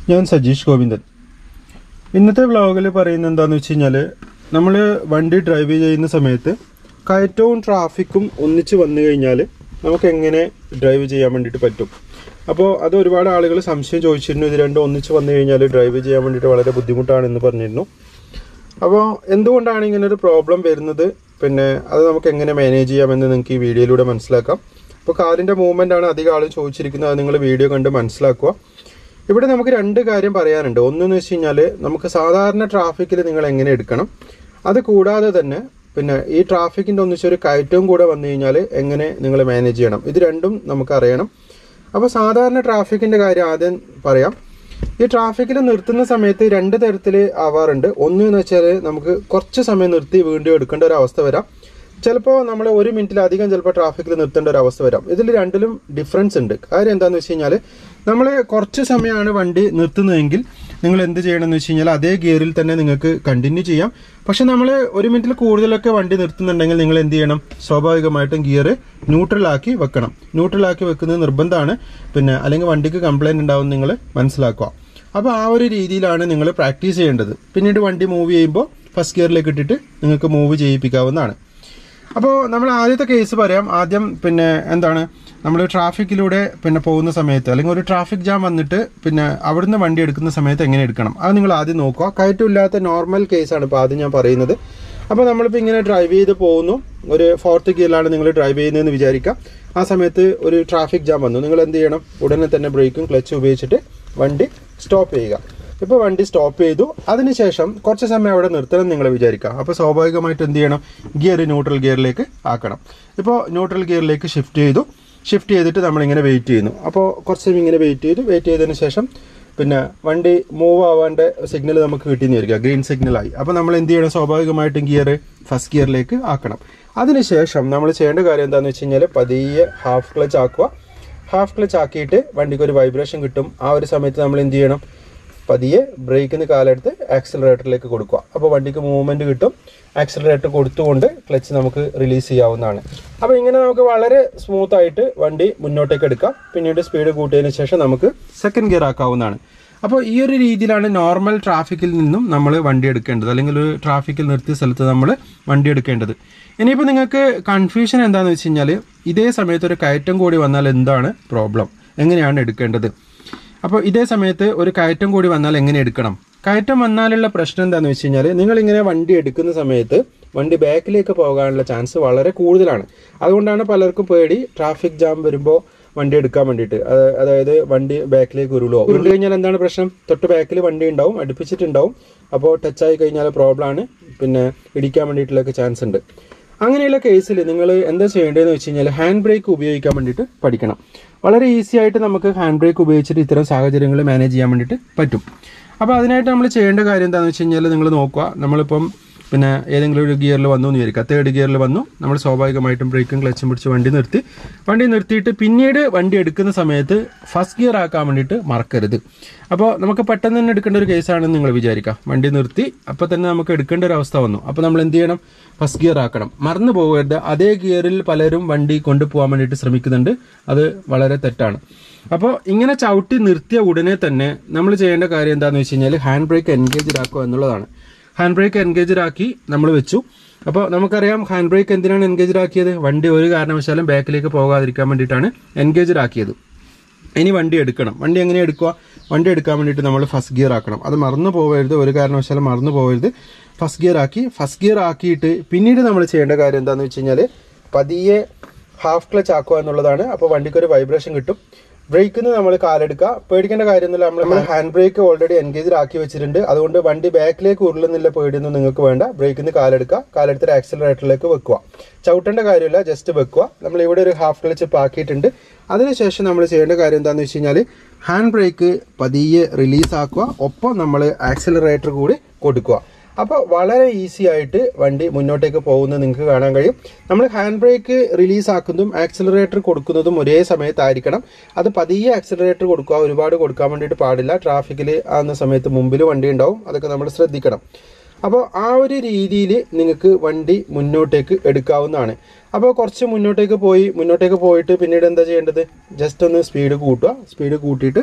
ഞാൻ സജീഷ് ഗോവിന്ദൻ ഇന്നത്തെ വ്ളോഗിൽ പറയുന്നത് എന്താണെന്ന് വെച്ച് കഴിഞ്ഞാൽ നമ്മൾ വണ്ടി ഡ്രൈവ് ചെയ്യുന്ന സമയത്ത് കയറ്റവും ട്രാഫിക്കും ഒന്നിച്ച് വന്നു കഴിഞ്ഞാൽ നമുക്ക് എങ്ങനെ ഡ്രൈവ് ചെയ്യാൻ വേണ്ടിയിട്ട് പറ്റും അപ്പോൾ അത് ഒരുപാട് ആളുകൾ സംശയം ചോദിച്ചിരുന്നു ഇത് രണ്ടും ഒന്നിച്ച് വന്നു കഴിഞ്ഞാൽ ഡ്രൈവ് ചെയ്യാൻ വേണ്ടിയിട്ട് വളരെ ബുദ്ധിമുട്ടാണെന്ന് പറഞ്ഞിരുന്നു അപ്പോൾ എന്തുകൊണ്ടാണ് ഇങ്ങനെ ഒരു പ്രോബ്ലം വരുന്നത് പിന്നെ അത് നമുക്ക് എങ്ങനെ മാനേജ് ചെയ്യാമെന്ന് നിങ്ങൾക്ക് ഈ വീഡിയോയിലൂടെ മനസ്സിലാക്കാം അപ്പോൾ കാറിൻ്റെ മൂവ്മെൻ്റ് ആണ് അധികം ആളും ചോദിച്ചിരിക്കുന്നത് അത് നിങ്ങൾ വീഡിയോ കണ്ട് മനസ്സിലാക്കുക ഇവിടെ നമുക്ക് രണ്ട് കാര്യം പറയാനുണ്ട് ഒന്നെന്ന് വെച്ച് കഴിഞ്ഞാൽ നമുക്ക് സാധാരണ ട്രാഫിക്കിൽ നിങ്ങൾ എങ്ങനെ എടുക്കണം അത് കൂടാതെ തന്നെ പിന്നെ ഈ ട്രാഫിക്കിൻ്റെ ഒന്നിച്ചൊരു കയറ്റവും കൂടെ വന്നു കഴിഞ്ഞാൽ എങ്ങനെ നിങ്ങൾ മാനേജ് ചെയ്യണം ഇത് രണ്ടും നമുക്ക് അറിയണം അപ്പോൾ സാധാരണ ട്രാഫിക്കിൻ്റെ കാര്യം ആദ്യം പറയാം ഈ ട്രാഫിക്കിൽ നിർത്തുന്ന സമയത്ത് രണ്ട് തരത്തിൽ ആവാറുണ്ട് ഒന്ന് എന്ന് വെച്ചാൽ നമുക്ക് കുറച്ച് സമയം നിർത്തി വീണ്ടും എടുക്കേണ്ട ഒരു അവസ്ഥ വരാം ചിലപ്പോൾ നമ്മൾ ഒരു മിനിറ്റിലധികം ചിലപ്പോൾ ട്രാഫിക്കിൽ നിർത്തേണ്ട ഒരു അവസ്ഥ വരാം ഇതിൽ രണ്ടിലും ഡിഫറൻസ് ഉണ്ട് കാര്യം എന്താണെന്ന് വെച്ച് കഴിഞ്ഞാൽ നമ്മൾ കുറച്ച് സമയമാണ് വണ്ടി നിർത്തുന്നതെങ്കിൽ നിങ്ങൾ എന്ത് ചെയ്യണമെന്ന് വെച്ച് കഴിഞ്ഞാൽ അതേ ഗിയറിൽ തന്നെ നിങ്ങൾക്ക് കണ്ടിന്യൂ ചെയ്യാം പക്ഷെ നമ്മൾ ഒരു മിനിറ്റിൽ കൂടുതലൊക്കെ വണ്ടി നിർത്തുന്നുണ്ടെങ്കിൽ നിങ്ങൾ എന്ത് ചെയ്യണം സ്വാഭാവികമായിട്ടും ഗിയർ ന്യൂട്രലാക്കി വെക്കണം ന്യൂട്രലാക്കി വെക്കുന്നത് നിർബന്ധമാണ് പിന്നെ അല്ലെങ്കിൽ വണ്ടിക്ക് കംപ്ലൈൻറ്റ് ഉണ്ടാവും നിങ്ങൾ മനസ്സിലാക്കുക അപ്പോൾ ആ ഒരു രീതിയിലാണ് നിങ്ങൾ പ്രാക്ടീസ് ചെയ്യേണ്ടത് പിന്നീട് വണ്ടി മൂവ് ചെയ്യുമ്പോൾ ഫസ്റ്റ് ഗിയറിലേക്ക് ഇട്ടിട്ട് നിങ്ങൾക്ക് മൂവ് ചെയ്യിപ്പിക്കാവുന്നതാണ് അപ്പോൾ നമ്മൾ ആദ്യത്തെ കേസ് പറയാം ആദ്യം പിന്നെ എന്താണ് നമ്മൾ ട്രാഫിക്കിലൂടെ പിന്നെ പോകുന്ന സമയത്ത് അല്ലെങ്കിൽ ഒരു ട്രാഫിക് ജാം വന്നിട്ട് പിന്നെ അവിടുന്ന് വണ്ടി എടുക്കുന്ന സമയത്ത് എങ്ങനെ എടുക്കണം അത് നിങ്ങൾ ആദ്യം നോക്കുക കയറ്റമില്ലാത്ത നോർമൽ കേസാണ് ഇപ്പോൾ ആദ്യം ഞാൻ പറയുന്നത് അപ്പോൾ നമ്മളിപ്പോൾ ഇങ്ങനെ ഡ്രൈവ് ചെയ്ത് പോകുന്നു ഒരു ഫോർത്ത് ഗിയറിലാണ് നിങ്ങൾ ഡ്രൈവ് ചെയ്യുന്നതെന്ന് വിചാരിക്കാം ആ സമയത്ത് ഒരു ട്രാഫിക് ജാം വന്നു നിങ്ങൾ എന്ത് ചെയ്യണം ഉടനെ തന്നെ ബ്രേക്കും ക്ലച്ചും ഉപയോഗിച്ചിട്ട് വണ്ടി സ്റ്റോപ്പ് ചെയ്യുക ഇപ്പോൾ വണ്ടി സ്റ്റോപ്പ് ചെയ്തു അതിനുശേഷം കുറച്ച് സമയം അവിടെ നിർത്തണം നിങ്ങൾ വിചാരിക്കുക അപ്പോൾ സ്വാഭാവികമായിട്ട് എന്ത് ചെയ്യണം ഗിയർ ന്യൂട്രൽ ഗിയറിലേക്ക് ആക്കണം ഇപ്പോൾ ന്യൂട്രൽ ഗിയറിലേക്ക് ഷിഫ്റ്റ് ചെയ്തു ഷിഫ്റ്റ് ചെയ്തിട്ട് നമ്മളിങ്ങനെ വെയിറ്റ് ചെയ്യുന്നു അപ്പോൾ കുറച്ച് സമയം ഇങ്ങനെ വെയിറ്റ് ചെയ്തു വെയിറ്റ് ചെയ്തതിന് ശേഷം പിന്നെ വണ്ടി മൂവ് ആവാണ്ട് സിഗ്നൽ നമുക്ക് കിട്ടിയെന്ന് വിചാരിക്കുക ഗ്രീൻ സിഗ്നലായി അപ്പോൾ നമ്മൾ എന്ത് ചെയ്യണം സ്വാഭാവികമായിട്ടും ഗിയർ ഫസ്റ്റ് ഗിയറിലേക്ക് ആക്കണം അതിനുശേഷം നമ്മൾ ചെയ്യേണ്ട കാര്യം എന്താണെന്ന് വെച്ച് കഴിഞ്ഞാൽ പതിയെ ഹാഫ് ക്ലച്ച് ആക്കുക ഹാഫ് ക്ലച്ച് ആക്കിയിട്ട് വണ്ടിക്ക് ഒരു വൈബ്രേഷൻ കിട്ടും ആ ഒരു സമയത്ത് നമ്മൾ എന്ത് ചെയ്യണം പതിയെ ബ്രേക്കിന് കാലെടുത്ത് ആക്സിലറേറ്ററിലേക്ക് കൊടുക്കുക അപ്പോൾ വണ്ടിക്ക് മൂവ്മെന്റ് കിട്ടും ആക്സിലറേറ്റർ കൊടുത്തുകൊണ്ട് ക്ലച്ച് നമുക്ക് റിലീസ് ചെയ്യാവുന്നതാണ് അപ്പോൾ ഇങ്ങനെ നമുക്ക് വളരെ സ്മൂത്ത് ആയിട്ട് വണ്ടി മുന്നോട്ടേക്ക് എടുക്കാം പിന്നീട് സ്പീഡ് കൂട്ടിയതിന് ശേഷം നമുക്ക് സെക്കൻഡ് ഗിയർ ആക്കാവുന്നതാണ് അപ്പോൾ ഈ ഒരു രീതിയിലാണ് നോർമൽ ട്രാഫിക്കിൽ നിന്നും നമ്മൾ വണ്ടി എടുക്കേണ്ടത് അല്ലെങ്കിൽ ഒരു ട്രാഫിക്കിൽ നിർത്തിയ സ്ഥലത്ത് നമ്മൾ വണ്ടി എടുക്കേണ്ടത് ഇനിയിപ്പോൾ നിങ്ങൾക്ക് കൺഫ്യൂഷൻ എന്താണെന്ന് വെച്ച് കഴിഞ്ഞാൽ ഇതേ സമയത്ത് ഒരു കയറ്റം കൂടി വന്നാൽ എന്താണ് പ്രോബ്ലം എങ്ങനെയാണ് എടുക്കേണ്ടത് അപ്പോൾ ഇതേ സമയത്ത് ഒരു കയറ്റം കൂടി വന്നാൽ എങ്ങനെ എടുക്കണം കയറ്റം വന്നാലുള്ള പ്രശ്നം എന്താണെന്ന് വെച്ച് കഴിഞ്ഞാൽ നിങ്ങളിങ്ങനെ വണ്ടി എടുക്കുന്ന സമയത്ത് വണ്ടി ബാക്കിലേക്ക് പോകാനുള്ള ചാൻസ് വളരെ കൂടുതലാണ് അതുകൊണ്ടാണ് പലർക്കും പേടി ട്രാഫിക് ജാം വരുമ്പോൾ വണ്ടി എടുക്കാൻ വേണ്ടിയിട്ട് അത് അതായത് വണ്ടി ബാക്കിലേക്ക് ഉരുളോ ഉരുളു കഴിഞ്ഞാൽ എന്താണ് പ്രശ്നം തൊട്ട് ബാക്കിൽ വണ്ടി ഉണ്ടാവും അടുപ്പിച്ചിട്ടുണ്ടാവും അപ്പോൾ ടച്ചായി കഴിഞ്ഞാൽ പ്രോബ്ലം ആണ് പിന്നെ ഇടിക്കാൻ വേണ്ടിയിട്ടുള്ളൊക്കെ ചാൻസ് ഉണ്ട് അങ്ങനെയുള്ള കേസിൽ നിങ്ങൾ എന്താ ചെയ്യേണ്ടതെന്ന് വെച്ച് കഴിഞ്ഞാൽ ഹാൻഡ് ബ്രേക്ക് ഉപയോഗിക്കാൻ വേണ്ടിയിട്ട് പഠിക്കണം വളരെ ഈസി ആയിട്ട് നമുക്ക് ഹാൻഡ് ബ്രേക്ക് ഉപയോഗിച്ചിട്ട് ഇത്തരം സാഹചര്യങ്ങൾ മാനേജ് ചെയ്യാൻ വേണ്ടിയിട്ട് പറ്റും അപ്പോൾ അതിനായിട്ട് നമ്മൾ ചെയ്യേണ്ട കാര്യം എന്താണെന്ന് വെച്ച് കഴിഞ്ഞാൽ നിങ്ങൾ നോക്കുക നമ്മളിപ്പം പിന്നെ ഏതെങ്കിലും ഒരു ഗിയറിൽ വന്നു എന്ന് വിചാരിക്കുക തേർഡ് ഗിയറിൽ വന്നു നമ്മൾ സ്വാഭാവികമായിട്ടും ബ്രേക്കും ക്ലച്ചും പിടിച്ച് വണ്ടി നിർത്തി വണ്ടി നിർത്തിയിട്ട് പിന്നീട് വണ്ടി എടുക്കുന്ന സമയത്ത് ഫസ്റ്റ് ഗിയർ ആക്കാൻ വേണ്ടിയിട്ട് മറക്കരുത് അപ്പോൾ നമുക്ക് പെട്ടെന്ന് തന്നെ എടുക്കേണ്ട ഒരു കേസാണെന്ന് നിങ്ങൾ വിചാരിക്കുക വണ്ടി നിർത്തി അപ്പോൾ തന്നെ നമുക്ക് എടുക്കേണ്ട ഒരു അവസ്ഥ വന്നു അപ്പോൾ നമ്മൾ എന്ത് ചെയ്യണം ഫസ്റ്റ് ഗിയർ ആക്കണം മറന്നു പോകരുത് അതേ ഗിയറിൽ പലരും വണ്ടി കൊണ്ടുപോകാൻ വേണ്ടിയിട്ട് ശ്രമിക്കുന്നുണ്ട് അത് വളരെ തെറ്റാണ് അപ്പോൾ ഇങ്ങനെ ചവിട്ടി നിർത്തിയ ഉടനെ തന്നെ നമ്മൾ ചെയ്യേണ്ട കാര്യം എന്താണെന്ന് വെച്ച് കഴിഞ്ഞാൽ ഹാൻഡ് ബ്രേക്ക് എൻഗേജ്ഡ് ആക്കുക എന്നുള്ളതാണ് ഹാൻഡ് ബ്രേക്ക് എൻഗേജ്ഡ് ആക്കി നമ്മൾ വെച്ചു അപ്പോൾ നമുക്കറിയാം ഹാൻഡ് ബ്രേക്ക് എന്തിനാണ് എൻഗേജ്ഡ് ആക്കിയത് വണ്ടി ഒരു കാരണവശാലും ബാക്കിലേക്ക് പോകാതിരിക്കാൻ വേണ്ടിയിട്ടാണ് എൻഗേജ്ഡ് ആക്കിയത് ഇനി വണ്ടി എടുക്കണം വണ്ടി എങ്ങനെ എടുക്കുക വണ്ടി എടുക്കാൻ വേണ്ടിയിട്ട് നമ്മൾ ഫസ്റ്റ് ഗിയർ ആക്കണം അത് മറന്നു പോകരുത് ഒരു കാരണവശാലും മറന്നു പോകരുത് ഫസ്റ്റ് ഗിയർ ആക്കി ഫസ്റ്റ് ഗിയർ ആക്കിയിട്ട് പിന്നീട് നമ്മൾ ചെയ്യേണ്ട കാര്യം എന്താണെന്ന് വെച്ച് കഴിഞ്ഞാൽ പതിയെ ഹാഫ് ക്ലച്ച് ആക്കുക എന്നുള്ളതാണ് അപ്പോൾ വണ്ടിക്ക് ഒരു വൈബ്രേഷൻ കിട്ടും ബ്രേക്കിന് നമ്മൾ കാലെടുക്കുക പേടിക്കേണ്ട കാര്യമൊന്നുമില്ല നമ്മൾ നമ്മൾ ഹാൻഡ് ബ്രേക്ക് ഓൾറെഡി എൻഗേജ് ആക്കി വെച്ചിട്ടുണ്ട് അതുകൊണ്ട് വണ്ടി ബാക്കിലേക്ക് ഉരുളുന്നില്ല പേടിയൊന്നും നിങ്ങൾക്ക് വേണ്ട ബ്രേക്കിന് കാലെടുക്കുക കാലെടുത്തിട്ട് ആക്സിലറേറ്ററിലേക്ക് വെക്കുക ചവിട്ടേണ്ട കാര്യമില്ല ജസ്റ്റ് വെക്കുക നമ്മൾ ഇവിടെ ഒരു ഹാഫ് ക്ലച്ച് ഇപ്പം ആക്കിയിട്ടുണ്ട് അതിനുശേഷം നമ്മൾ ചെയ്യേണ്ട കാര്യം എന്താണെന്ന് വെച്ച് കഴിഞ്ഞാൽ ഹാൻഡ് ബ്രേക്ക് പതിയെ റിലീസ് ആക്കുക ഒപ്പം നമ്മൾ ആക്സിലറേറ്റർ കൂടി കൊടുക്കുക അപ്പോൾ വളരെ ഈസി ആയിട്ട് വണ്ടി മുന്നോട്ടേക്ക് പോകുന്നത് നിങ്ങൾക്ക് കാണാൻ കഴിയും നമ്മൾ ഹാൻഡ് ബ്രേക്ക് റിലീസ് ആക്കുന്നതും ആക്സിലറേറ്റർ കൊടുക്കുന്നതും ഒരേ സമയത്തായിരിക്കണം അത് പതിയെ ആക്സിലറേറ്റർ കൊടുക്കുക ഒരുപാട് കൊടുക്കാൻ വേണ്ടിയിട്ട് പാടില്ല ട്രാഫിക്കിൽ ആകുന്ന സമയത്ത് മുമ്പിൽ വണ്ടി ഉണ്ടാവും അതൊക്കെ നമ്മൾ ശ്രദ്ധിക്കണം അപ്പോൾ ആ ഒരു രീതിയിൽ നിങ്ങൾക്ക് വണ്ടി മുന്നോട്ടേക്ക് എടുക്കാവുന്നതാണ് അപ്പോൾ കുറച്ച് മുന്നോട്ടേക്ക് പോയി മുന്നോട്ടേക്ക് പോയിട്ട് പിന്നീട് എന്താ ചെയ്യേണ്ടത് ജസ്റ്റ് ഒന്ന് സ്പീഡ് കൂട്ടുക സ്പീഡ് കൂട്ടിയിട്ട്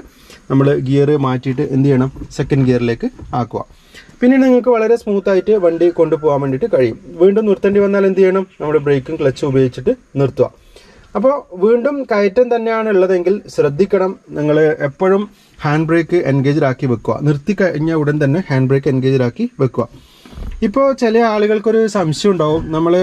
നമ്മൾ ഗിയർ മാറ്റിയിട്ട് എന്ത് ചെയ്യണം സെക്കൻഡ് ഗിയറിലേക്ക് ആക്കുക പിന്നെ നിങ്ങൾക്ക് വളരെ സ്മൂത്ത് ആയിട്ട് വണ്ടി കൊണ്ടുപോകാൻ വേണ്ടിയിട്ട് കഴിയും വീണ്ടും നിർത്തേണ്ടി വന്നാൽ എന്ത് ചെയ്യണം നമ്മുടെ ബ്രേക്കും ക്ലച്ചും ഉപയോഗിച്ചിട്ട് നിർത്തുക അപ്പോൾ വീണ്ടും കയറ്റം തന്നെയാണ് ഉള്ളതെങ്കിൽ ശ്രദ്ധിക്കണം നിങ്ങൾ എപ്പോഴും ഹാൻഡ് ബ്രേക്ക് എൻഗേജ്ഡ് ആക്കി വെക്കുക നിർത്തി കഴിഞ്ഞ ഉടൻ തന്നെ ഹാൻഡ് ബ്രേക്ക് എൻഗേജ്ഡ് ആക്കി വെക്കുക ഇപ്പോൾ ചില ആളുകൾക്കൊരു സംശയം ഉണ്ടാവും നമ്മൾ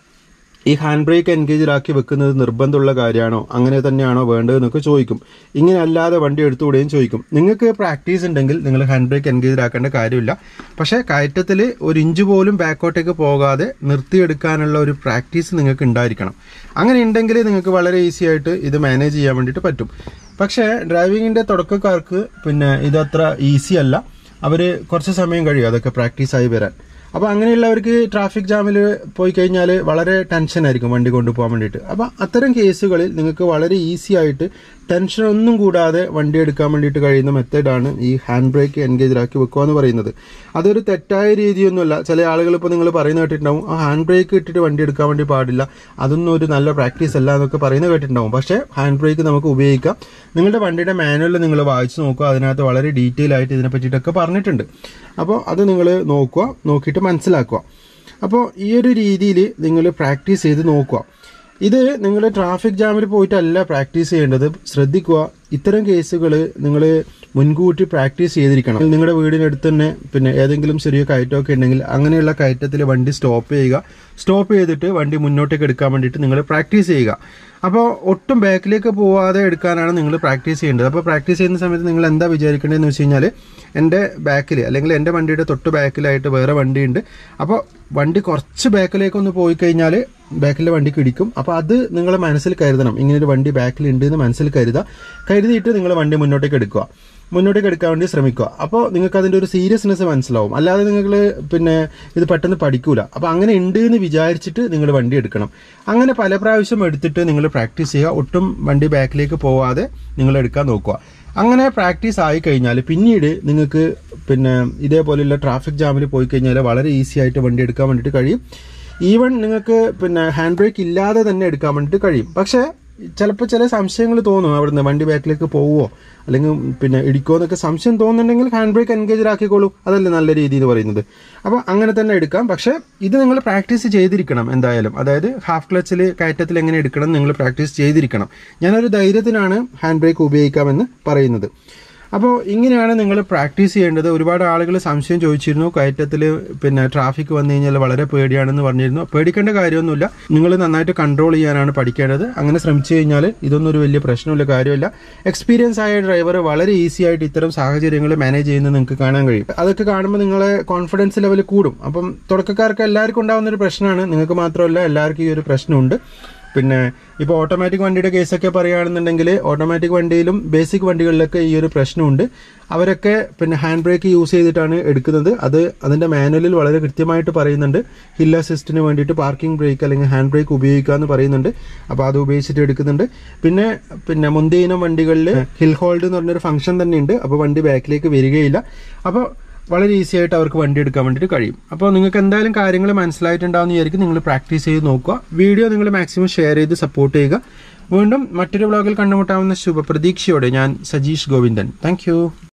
ഈ ഹാൻഡ് ബ്രേക്ക് എൻഗേജ്ഡ് ആക്കി വെക്കുന്നത് നിർബന്ധമുള്ള കാര്യമാണോ അങ്ങനെ തന്നെയാണോ വേണ്ടതെന്നൊക്കെ ചോദിക്കും ഇങ്ങനെ അല്ലാതെ വണ്ടി എടുത്തുകൂടെയും ചോദിക്കും നിങ്ങൾക്ക് പ്രാക്ടീസ് ഉണ്ടെങ്കിൽ നിങ്ങൾ ഹാൻഡ് ബ്രേക്ക് എൻഗേജ്ഡ് ആക്കേണ്ട കാര്യമില്ല പക്ഷേ കയറ്റത്തിൽ ഒരു ഇഞ്ച് പോലും ബാക്കോട്ടേക്ക് പോകാതെ നിർത്തിയെടുക്കാനുള്ള ഒരു പ്രാക്ടീസ് നിങ്ങൾക്ക് ഉണ്ടായിരിക്കണം അങ്ങനെ ഉണ്ടെങ്കിൽ നിങ്ങൾക്ക് വളരെ ഈസി ആയിട്ട് ഇത് മാനേജ് ചെയ്യാൻ വേണ്ടിയിട്ട് പറ്റും പക്ഷേ ഡ്രൈവിങ്ങിൻ്റെ തുടക്കക്കാർക്ക് പിന്നെ ഇതത്ര ഈസി അല്ല അവർ കുറച്ച് സമയം കഴിയും അതൊക്കെ പ്രാക്ടീസ് ആയി വരാൻ അപ്പോൾ അങ്ങനെയുള്ളവർക്ക് ട്രാഫിക് ജാമിൽ പോയി കഴിഞ്ഞാൽ വളരെ ടെൻഷൻ ആയിരിക്കും വണ്ടി കൊണ്ടുപോകാൻ വേണ്ടിയിട്ട് അപ്പോൾ അത്തരം കേസുകളിൽ നിങ്ങൾക്ക് വളരെ ഈസി ആയിട്ട് ടെൻഷൻ ഒന്നും കൂടാതെ വണ്ടി എടുക്കാൻ വേണ്ടിയിട്ട് കഴിയുന്ന മെത്തേഡാണ് ഈ ഹാൻഡ് ബ്രേക്ക് എൻഗേജ് ആക്കി വെക്കുക എന്ന് പറയുന്നത് അതൊരു തെറ്റായ രീതിയൊന്നുമല്ല ചില ആളുകൾ ഇപ്പോൾ നിങ്ങൾ പറയുന്ന കേട്ടിട്ടുണ്ടാവും ആ ഹാൻഡ് ബ്രേക്ക് ഇട്ടിട്ട് വണ്ടി എടുക്കാൻ വേണ്ടി പാടില്ല അതൊന്നും ഒരു നല്ല പ്രാക്ടീസ് അല്ല എന്നൊക്കെ പറയുന്നത് കേട്ടിട്ടുണ്ടാവും പക്ഷേ ഹാൻഡ് ബ്രേക്ക് നമുക്ക് ഉപയോഗിക്കാം നിങ്ങളുടെ വണ്ടിയുടെ മാനുവൽ നിങ്ങൾ വായിച്ചു നോക്കുക അതിനകത്ത് വളരെ ഡീറ്റെയിൽ ആയിട്ട് ഇതിനെ പറ്റിയിട്ടൊക്കെ പറഞ്ഞിട്ടുണ്ട് അപ്പോൾ അത് നിങ്ങൾ നോക്കുക നോക്കിയിട്ട് മനസ്സിലാക്കുക അപ്പോൾ ഈ ഒരു രീതിയിൽ നിങ്ങൾ പ്രാക്ടീസ് ചെയ്ത് നോക്കുക ഇത് നിങ്ങൾ ട്രാഫിക് ജാമിൽ പോയിട്ടല്ല പ്രാക്ടീസ് ചെയ്യേണ്ടത് ശ്രദ്ധിക്കുക ഇത്തരം കേസുകൾ നിങ്ങൾ മുൻകൂട്ടി പ്രാക്ടീസ് ചെയ്തിരിക്കണം നിങ്ങളുടെ വീടിനടുത്ത് തന്നെ പിന്നെ ഏതെങ്കിലും ചെറിയ കയറ്റമൊക്കെ ഉണ്ടെങ്കിൽ അങ്ങനെയുള്ള കയറ്റത്തിൽ വണ്ടി സ്റ്റോപ്പ് ചെയ്യുക സ്റ്റോപ്പ് ചെയ്തിട്ട് വണ്ടി മുന്നോട്ടേക്ക് എടുക്കാൻ വേണ്ടിയിട്ട് നിങ്ങൾ പ്രാക്ടീസ് ചെയ്യുക അപ്പോൾ ഒട്ടും ബാക്കിലേക്ക് പോവാതെ എടുക്കാനാണ് നിങ്ങൾ പ്രാക്ടീസ് ചെയ്യേണ്ടത് അപ്പോൾ പ്രാക്ടീസ് ചെയ്യുന്ന സമയത്ത് നിങ്ങൾ എന്താ വിചാരിക്കേണ്ടതെന്ന് വെച്ച് കഴിഞ്ഞാൽ എൻ്റെ ബാക്കിൽ അല്ലെങ്കിൽ എൻ്റെ വണ്ടിയുടെ തൊട്ട് ബാക്കിലായിട്ട് വേറെ വണ്ടിയുണ്ട് അപ്പോൾ വണ്ടി കുറച്ച് ബാക്കിലേക്കൊന്ന് പോയി കഴിഞ്ഞാൽ ബാക്കിലെ വണ്ടിക്ക് ഇടിക്കും അപ്പോൾ അത് നിങ്ങൾ മനസ്സിൽ കരുതണം ഇങ്ങനെ ഒരു വണ്ടി ബാക്കിൽ ഉണ്ട് എന്ന് മനസ്സിൽ കരുതുക കരുതിയിട്ട് നിങ്ങൾ വണ്ടി മുന്നോട്ടേക്ക് എടുക്കുക മുന്നോട്ടേക്ക് എടുക്കാൻ വേണ്ടി ശ്രമിക്കുക അപ്പോൾ നിങ്ങൾക്ക് അതിൻ്റെ ഒരു സീരിയസ്നെസ് മനസ്സിലാവും അല്ലാതെ നിങ്ങൾ പിന്നെ ഇത് പെട്ടെന്ന് പഠിക്കൂല അപ്പോൾ അങ്ങനെ ഉണ്ട് എന്ന് വിചാരിച്ചിട്ട് നിങ്ങൾ വണ്ടി എടുക്കണം അങ്ങനെ പല പ്രാവശ്യം എടുത്തിട്ട് നിങ്ങൾ പ്രാക്ടീസ് ചെയ്യുക ഒട്ടും വണ്ടി ബാക്കിലേക്ക് പോവാതെ നിങ്ങൾ എടുക്കാൻ നോക്കുക അങ്ങനെ പ്രാക്ടീസ് ആയി കഴിഞ്ഞാൽ പിന്നീട് നിങ്ങൾക്ക് പിന്നെ ഇതേപോലെയുള്ള ട്രാഫിക് ജാമിൽ പോയി കഴിഞ്ഞാൽ വളരെ ഈസി ആയിട്ട് വണ്ടി എടുക്കാൻ വേണ്ടിയിട്ട് കഴിയും ഈവൻ നിങ്ങൾക്ക് പിന്നെ ഹാൻഡ് ബ്രേക്ക് ഇല്ലാതെ തന്നെ എടുക്കാൻ വേണ്ടിയിട്ട് കഴിയും പക്ഷേ ചിലപ്പോൾ ചില സംശയങ്ങൾ തോന്നും അവിടുന്ന് വണ്ടി ബാക്കിലേക്ക് പോവുമോ അല്ലെങ്കിൽ പിന്നെ ഇടിക്കുമോ എന്നൊക്കെ സംശയം തോന്നുന്നുണ്ടെങ്കിൽ ഹാൻഡ് ബ്രേക്ക് എൻഗേജ് ആക്കിക്കോളൂ അതല്ലേ നല്ല രീതി എന്ന് പറയുന്നത് അപ്പോൾ അങ്ങനെ തന്നെ എടുക്കാം പക്ഷേ ഇത് നിങ്ങൾ പ്രാക്ടീസ് ചെയ്തിരിക്കണം എന്തായാലും അതായത് ഹാഫ് ക്ലച്ചിൽ കയറ്റത്തിൽ എങ്ങനെ എടുക്കണം നിങ്ങൾ പ്രാക്ടീസ് ചെയ്തിരിക്കണം ഞാനൊരു ധൈര്യത്തിനാണ് ഹാൻഡ് ബ്രേക്ക് ഉപയോഗിക്കാമെന്ന് പറയുന്നത് അപ്പോൾ ഇങ്ങനെയാണ് നിങ്ങൾ പ്രാക്ടീസ് ചെയ്യേണ്ടത് ഒരുപാട് ആളുകൾ സംശയം ചോദിച്ചിരുന്നു കയറ്റത്തിൽ പിന്നെ ട്രാഫിക് വന്നു കഴിഞ്ഞാൽ വളരെ പേടിയാണെന്ന് പറഞ്ഞിരുന്നു പേടിക്കേണ്ട കാര്യമൊന്നുമില്ല നിങ്ങൾ നന്നായിട്ട് കൺട്രോൾ ചെയ്യാനാണ് പഠിക്കേണ്ടത് അങ്ങനെ ശ്രമിച്ചു കഴിഞ്ഞാൽ ഇതൊന്നും ഒരു വലിയ പ്രശ്നമുള്ള കാര്യമില്ല എക്സ്പീരിയൻസ് ആയ ഡ്രൈവർ വളരെ ഈസി ആയിട്ട് ഇത്തരം സാഹചര്യങ്ങൾ മാനേജ് ചെയ്യുന്നത് നിങ്ങൾക്ക് കാണാൻ കഴിയും അതൊക്കെ കാണുമ്പോൾ നിങ്ങളെ കോൺഫിഡൻസ് ലെവൽ കൂടും അപ്പം തുടക്കക്കാർക്ക് എല്ലാവർക്കും ഉണ്ടാകുന്ന ഒരു പ്രശ്നമാണ് നിങ്ങൾക്ക് മാത്രമല്ല എല്ലാവർക്കും ഈ ഒരു പ്രശ്നമുണ്ട് പിന്നെ ഇപ്പോൾ ഓട്ടോമാറ്റിക് വണ്ടിയുടെ കേസൊക്കെ പറയുകയാണെന്നുണ്ടെങ്കിൽ ഓട്ടോമാറ്റിക് വണ്ടിയിലും ബേസിക് വണ്ടികളിലൊക്കെ ഈ ഒരു പ്രശ്നമുണ്ട് അവരൊക്കെ പിന്നെ ഹാൻഡ് ബ്രേക്ക് യൂസ് ചെയ്തിട്ടാണ് എടുക്കുന്നത് അത് അതിൻ്റെ മാനുവലിൽ വളരെ കൃത്യമായിട്ട് പറയുന്നുണ്ട് ഹിൽ അസിസ്റ്റിന് വേണ്ടിയിട്ട് പാർക്കിംഗ് ബ്രേക്ക് അല്ലെങ്കിൽ ഹാൻഡ് ബ്രേക്ക് ഉപയോഗിക്കുക എന്ന് പറയുന്നുണ്ട് അപ്പോൾ അത് ഉപയോഗിച്ചിട്ട് എടുക്കുന്നുണ്ട് പിന്നെ പിന്നെ മുന്തിയ ഇനം വണ്ടികളിൽ ഹിൽ ഹോൾഡ് എന്ന് പറഞ്ഞൊരു ഫംഗ്ഷൻ തന്നെ ഉണ്ട് അപ്പോൾ വണ്ടി ബാക്കിലേക്ക് വരികയില്ല അപ്പോൾ വളരെ ഈസി ആയിട്ട് അവർക്ക് വണ്ടി എടുക്കാൻ വേണ്ടിയിട്ട് കഴിയും അപ്പോൾ നിങ്ങൾക്ക് എന്തായാലും കാര്യങ്ങൾ മനസ്സിലായിട്ടുണ്ടാവുന്ന വിചാരിക്കും നിങ്ങൾ പ്രാക്ടീസ് ചെയ്ത് നോക്കുക വീഡിയോ നിങ്ങൾ മാക്സിമം ഷെയർ ചെയ്ത് സപ്പോർട്ട് ചെയ്യുക വീണ്ടും മറ്റൊരു വ്ളോഗിൽ കണ്ടുമുട്ടാവുന്ന ശുഭപ്രതീക്ഷയോടെ ഞാൻ സജീഷ് ഗോവിന്ദൻ താങ്ക്